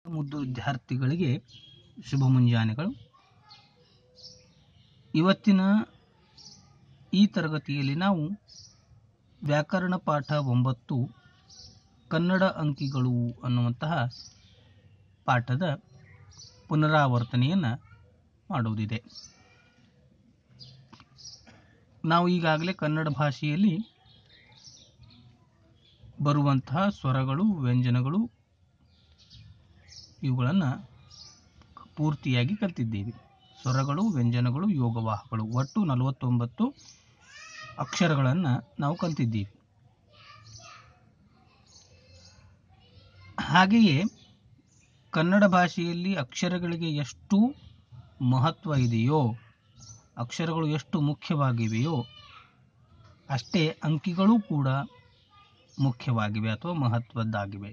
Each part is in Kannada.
ಮುದ್ದು ವಿದ್ಯಾರ್ಥಿಗಳಿಗೆ ಶುಭ ಮುಂಜಾನೆಗಳು ಇವತ್ತಿನ ಈ ತರಗತಿಯಲ್ಲಿ ನಾವು ವ್ಯಾಕರಣ ಪಾಠ ಒಂಬತ್ತು ಕನ್ನಡ ಅಂಕಿಗಳು ಅನ್ನುವಂತಹ ಪಾಠದ ಪುನರಾವರ್ತನೆಯನ್ನು ಮಾಡುವುದಿದೆ ನಾವು ಈಗಾಗಲೇ ಕನ್ನಡ ಭಾಷೆಯಲ್ಲಿ ಬರುವಂತಹ ಸ್ವರಗಳು ವ್ಯಂಜನಗಳು ಇವುಗಳನ್ನು ಪೂರ್ತಿಯಾಗಿ ಕಲಿತಿದ್ದೀವಿ ಸ್ವರಗಳು ವ್ಯಂಜನಗಳು ಯೋಗವಾಹಗಳು ಒಟ್ಟು ನಲವತ್ತೊಂಬತ್ತು ಅಕ್ಷರಗಳನ್ನು ನಾವು ಕಲಿತಿದ್ದೀವಿ ಹಾಗೆಯೇ ಕನ್ನಡ ಭಾಷೆಯಲ್ಲಿ ಅಕ್ಷರಗಳಿಗೆ ಎಷ್ಟು ಮಹತ್ವ ಇದೆಯೋ ಅಕ್ಷರಗಳು ಎಷ್ಟು ಮುಖ್ಯವಾಗಿವೆಯೋ ಅಷ್ಟೇ ಅಂಕಿಗಳು ಕೂಡ ಮುಖ್ಯವಾಗಿವೆ ಅಥವಾ ಮಹತ್ವದ್ದಾಗಿವೆ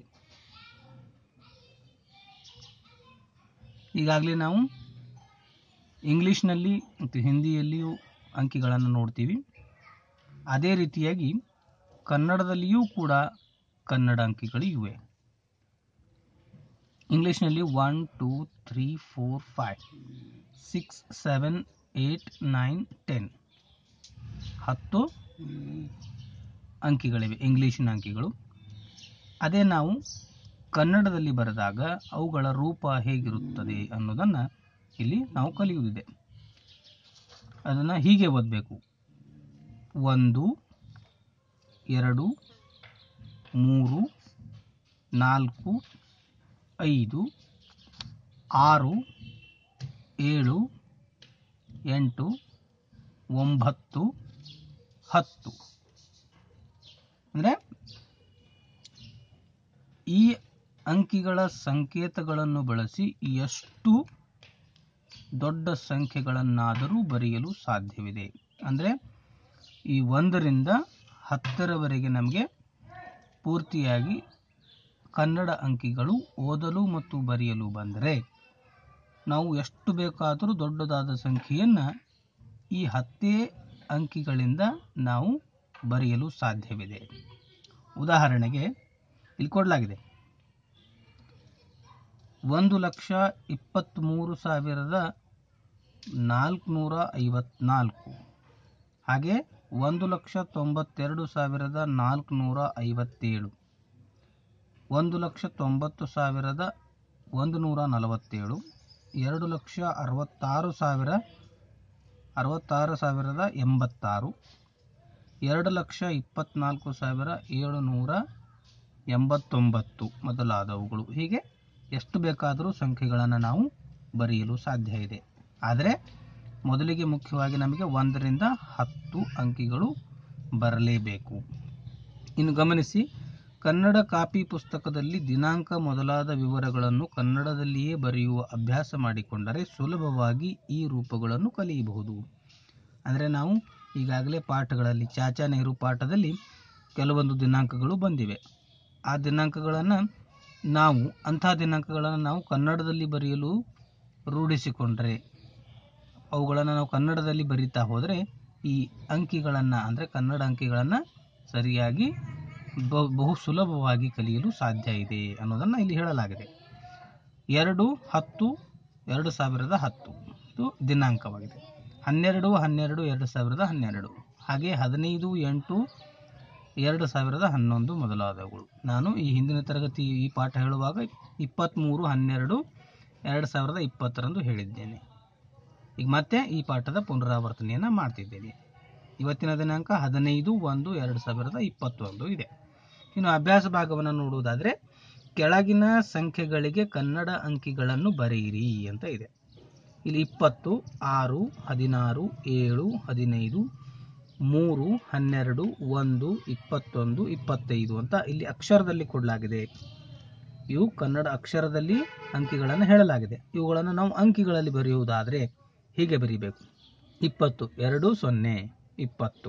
ಈಗಾಗಲೇ ನಾವು ಇಂಗ್ಲೀಷ್ನಲ್ಲಿ ಮತ್ತು ಹಿಂದಿಯಲ್ಲಿಯೂ ಅಂಕಿಗಳನ್ನು ನೋಡ್ತೀವಿ ಅದೇ ರೀತಿಯಾಗಿ ಕನ್ನಡದಲ್ಲಿಯೂ ಕೂಡ ಕನ್ನಡ ಅಂಕಿಗಳು ಇವೆ ಇಂಗ್ಲೀಷ್ನಲ್ಲಿ one two three four five six seven eight nine ten ಹತ್ತು ಅಂಕಿಗಳಿವೆ ಇಂಗ್ಲೀಷಿನ ಅಂಕಿಗಳು ಅದೇ ನಾವು ಕನ್ನಡದಲ್ಲಿ ಬರೆದಾಗ ಅವುಗಳ ರೂಪ ಹೇಗಿರುತ್ತದೆ ಅನ್ನೋದನ್ನು ಇಲ್ಲಿ ನಾವು ಕಲಿಯುವುದಿದೆ ಅದನ್ನು ಹೀಗೆ ಓದಬೇಕು ಒಂದು ಎರಡು ಮೂರು ನಾಲ್ಕು ಐದು ಆರು ಏಳು ಎಂಟು ಒಂಬತ್ತು ಹತ್ತು ಅಂದರೆ ಈ ಅಂಕಿಗಳ ಸಂಕೇತಗಳನ್ನು ಬಳಸಿ ಎಷ್ಟು ದೊಡ್ಡ ಸಂಖ್ಯೆಗಳನ್ನಾದರೂ ಬರೆಯಲು ಸಾಧ್ಯವಿದೆ ಅಂದರೆ ಈ ಒಂದರಿಂದ ಹತ್ತರವರೆಗೆ ನಮಗೆ ಪೂರ್ತಿಯಾಗಿ ಕನ್ನಡ ಅಂಕಿಗಳು ಓದಲು ಮತ್ತು ಬರೆಯಲು ಬಂದರೆ ನಾವು ಎಷ್ಟು ಬೇಕಾದರೂ ದೊಡ್ಡದಾದ ಸಂಖ್ಯೆಯನ್ನು ಈ ಹತ್ತೇ ಅಂಕಿಗಳಿಂದ ನಾವು ಬರೆಯಲು ಸಾಧ್ಯವಿದೆ ಉದಾಹರಣೆಗೆ ಇಲ್ಲಿ ಕೊಡಲಾಗಿದೆ ಒಂದು ಲಕ್ಷ ಇಪ್ಪತ್ತ್ಮೂರು ಸಾವಿರದ ನಾಲ್ಕುನೂರ ಐವತ್ನಾಲ್ಕು ಹಾಗೆ ಒಂದು ಲಕ್ಷ ತೊಂಬತ್ತೆರಡು ಸಾವಿರದ ನಾಲ್ಕುನೂರ ಐವತ್ತೇಳು ಒಂದು ಲಕ್ಷ ತೊಂಬತ್ತು ಸಾವಿರದ ಒಂದು ನೂರ ನಲವತ್ತೇಳು ಎರಡು ಲಕ್ಷ ಅರವತ್ತಾರು ಸಾವಿರ ಅರವತ್ತಾರು ಸಾವಿರದ ಎಂಬತ್ತಾರು ಎರಡು ಲಕ್ಷ ಇಪ್ಪತ್ತ್ನಾಲ್ಕು ಸಾವಿರ ಏಳುನೂರ ಎಂಬತ್ತೊಂಬತ್ತು ಮೊದಲಾದವುಗಳು ಹೀಗೆ ಎಷ್ಟು ಬೇಕಾದರೂ ಸಂಖ್ಯೆಗಳನ್ನು ನಾವು ಬರೆಯಲು ಸಾಧ್ಯ ಇದೆ ಆದರೆ ಮೊದಲಿಗೆ ಮುಖ್ಯವಾಗಿ ನಮಗೆ ಒಂದರಿಂದ ಹತ್ತು ಅಂಕಿಗಳು ಬರಲೇಬೇಕು ಇನ್ನು ಗಮನಿಸಿ ಕನ್ನಡ ಕಾಪಿ ಪುಸ್ತಕದಲ್ಲಿ ದಿನಾಂಕ ಮೊದಲಾದ ವಿವರಗಳನ್ನು ಕನ್ನಡದಲ್ಲಿಯೇ ಬರೆಯುವ ಅಭ್ಯಾಸ ಮಾಡಿಕೊಂಡರೆ ಸುಲಭವಾಗಿ ಈ ರೂಪಗಳನ್ನು ಕಲಿಯಬಹುದು ಅಂದರೆ ನಾವು ಈಗಾಗಲೇ ಪಾಠಗಳಲ್ಲಿ ಚಾಚಾ ನೆಹರು ಪಾಠದಲ್ಲಿ ಕೆಲವೊಂದು ದಿನಾಂಕಗಳು ಬಂದಿವೆ ಆ ದಿನಾಂಕಗಳನ್ನು ನಾವು ಅಂಥ ದಿನಾಂಕಗಳನ್ನು ನಾವು ಕನ್ನಡದಲ್ಲಿ ಬರೆಯಲು ರೂಢಿಸಿಕೊಂಡ್ರೆ ಅವುಗಳನ್ನು ನಾವು ಕನ್ನಡದಲ್ಲಿ ಬರಿತಾ ಹೋದರೆ ಈ ಅಂಕಿಗಳನ್ನು ಅಂದರೆ ಕನ್ನಡ ಅಂಕಿಗಳನ್ನು ಸರಿಯಾಗಿ ಬಹು ಸುಲಭವಾಗಿ ಕಲಿಯಲು ಸಾಧ್ಯ ಇದೆ ಅನ್ನೋದನ್ನು ಇಲ್ಲಿ ಹೇಳಲಾಗಿದೆ ಎರಡು ಹತ್ತು ಎರಡು ಸಾವಿರದ ಹತ್ತು ಇದು ದಿನಾಂಕವಾಗಿದೆ ಹನ್ನೆರಡು ಹನ್ನೆರಡು ಎರಡು ಸಾವಿರದ ಹನ್ನೆರಡು ಹಾಗೆ ಹದಿನೈದು ಎಂಟು ಎರಡು ಸಾವಿರದ ಹನ್ನೊಂದು ಮೊದಲಾದವುಗಳು ನಾನು ಈ ಹಿಂದಿನ ತರಗತಿ ಈ ಪಾಠ ಹೇಳುವಾಗ ಇಪ್ಪತ್ತ್ಮೂರು ಹನ್ನೆರಡು ಎರಡು ಸಾವಿರದ ಇಪ್ಪತ್ತರಂದು ಹೇಳಿದ್ದೇನೆ ಈಗ ಮತ್ತೆ ಈ ಪಾಠದ ಪುನರಾವರ್ತನೆಯನ್ನು ಮಾಡ್ತಿದ್ದೇನೆ ಇವತ್ತಿನ ದಿನಾಂಕ ಹದಿನೈದು ಒಂದು ಎರಡು ಸಾವಿರದ ಇಪ್ಪತ್ತೊಂದು ಇದೆ ಇನ್ನು ಅಭ್ಯಾಸ ಭಾಗವನ್ನು ನೋಡುವುದಾದರೆ ಕೆಳಗಿನ ಸಂಖ್ಯೆಗಳಿಗೆ ಕನ್ನಡ ಅಂಕಿಗಳನ್ನು ಬರೆಯಿರಿ ಅಂತ ಇದೆ ಇಲ್ಲಿ ಇಪ್ಪತ್ತು ಆರು ಹದಿನಾರು ಏಳು ಹದಿನೈದು ಮೂರು ಹನ್ನೆರಡು ಒಂದು ಇಪ್ಪತ್ತೊಂದು ಇಪ್ಪತ್ತೈದು ಅಂತ ಇಲ್ಲಿ ಅಕ್ಷರದಲ್ಲಿ ಕೊಡಲಾಗಿದೆ ಇವು ಕನ್ನಡ ಅಕ್ಷರದಲ್ಲಿ ಅಂಕಿಗಳನ್ನು ಹೇಳಲಾಗಿದೆ ಇವುಗಳನ್ನು ನಾವು ಅಂಕಿಗಳಲ್ಲಿ ಬರೆಯುವುದಾದರೆ ಹೀಗೆ ಬರೀಬೇಕು ಇಪ್ಪತ್ತು ಎರಡು ಸೊನ್ನೆ ಇಪ್ಪತ್ತು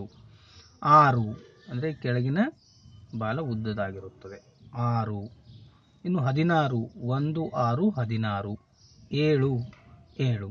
ಆರು ಅಂದರೆ ಕೆಳಗಿನ ಬಾಲ ಉದ್ದದಾಗಿರುತ್ತದೆ ಆರು ಇನ್ನು ಹದಿನಾರು ಒಂದು ಆರು ಹದಿನಾರು ಏಳು ಏಳು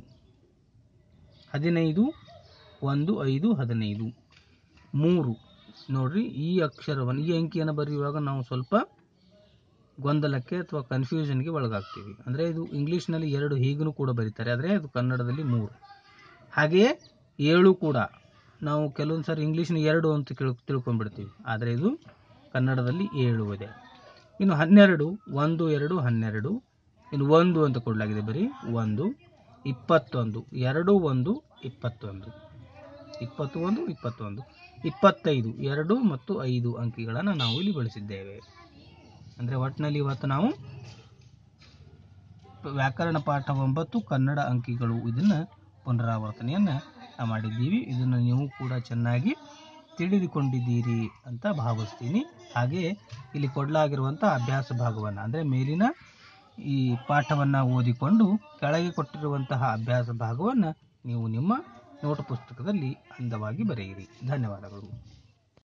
ಹದಿನೈದು ಒಂದು ಐದು ಹದಿನೈದು ಮೂರು ನೋಡ್ರಿ ಈ ಅಕ್ಷರವನ್ನು ಈ ಅಂಕಿಯನ್ನು ಬರೆಯುವಾಗ ನಾವು ಸ್ವಲ್ಪ ಗೊಂದಲಕ್ಕೆ ಅಥವಾ ಕನ್ಫ್ಯೂಷನ್ಗೆ ಒಳಗಾಗ್ತೀವಿ ಅಂದರೆ ಇದು ಇಂಗ್ಲೀಷ್ನಲ್ಲಿ ಎರಡು ಹೀಗೂ ಕೂಡ ಬರೀತಾರೆ ಆದರೆ ಅದು ಕನ್ನಡದಲ್ಲಿ ಮೂರು ಹಾಗೆಯೇ ಏಳು ಕೂಡ ನಾವು ಕೆಲವೊಂದು ಸಾರಿ ಇಂಗ್ಲೀಷ್ನ ಎರಡು ಅಂತ ತಿಳ್ ತಿಳ್ಕೊಂಡ್ಬಿಡ್ತೀವಿ ಆದರೆ ಇದು ಕನ್ನಡದಲ್ಲಿ ಏಳು ಇದೆ ಇನ್ನು ಹನ್ನೆರಡು ಒಂದು ಎರಡು ಹನ್ನೆರಡು ಇನ್ನು ಒಂದು ಅಂತ ಕೊಡಲಾಗಿದೆ ಬರೀ ಒಂದು ಇಪ್ಪತ್ತೊಂದು ಎರಡು ಒಂದು ಇಪ್ಪತ್ತೊಂದು ಇಪ್ಪತ್ತು ಒಂದು ಇಪ್ಪತ್ತೊಂದು ಇಪ್ಪತ್ತೈದು ಎರಡು ಮತ್ತು ಐದು ಅಂಕಿಗಳನ್ನು ನಾವು ಇಲ್ಲಿ ಬಳಸಿದ್ದೇವೆ ಅಂದರೆ ಒಟ್ಟಿನಲ್ಲಿ ಇವತ್ತು ನಾವು ವ್ಯಾಕರಣ ಪಾಠ ಒಂಬತ್ತು ಕನ್ನಡ ಅಂಕಿಗಳು ಇದನ್ನು ಪುನರಾವರ್ತನೆಯನ್ನು ಮಾಡಿದ್ದೀವಿ ಇದನ್ನು ನೀವು ಕೂಡ ಚೆನ್ನಾಗಿ ತಿಳಿದುಕೊಂಡಿದ್ದೀರಿ ಅಂತ ಭಾವಿಸ್ತೀನಿ ಹಾಗೆ ಇಲ್ಲಿ ಕೊಡಲಾಗಿರುವಂಥ ಅಭ್ಯಾಸ ಭಾಗವನ್ನು ಅಂದರೆ ಮೇಲಿನ ಈ ಪಾಠವನ್ನು ಓದಿಕೊಂಡು ಕೆಳಗೆ ಕೊಟ್ಟಿರುವಂತಹ ಅಭ್ಯಾಸ ಭಾಗವನ್ನು ನೀವು ನಿಮ್ಮ ನೋಟ್ ಪುಸ್ತಕದಲ್ಲಿ ಅಂದವಾಗಿ ಬರೆಯಿರಿ ಧನ್ಯವಾದಗಳು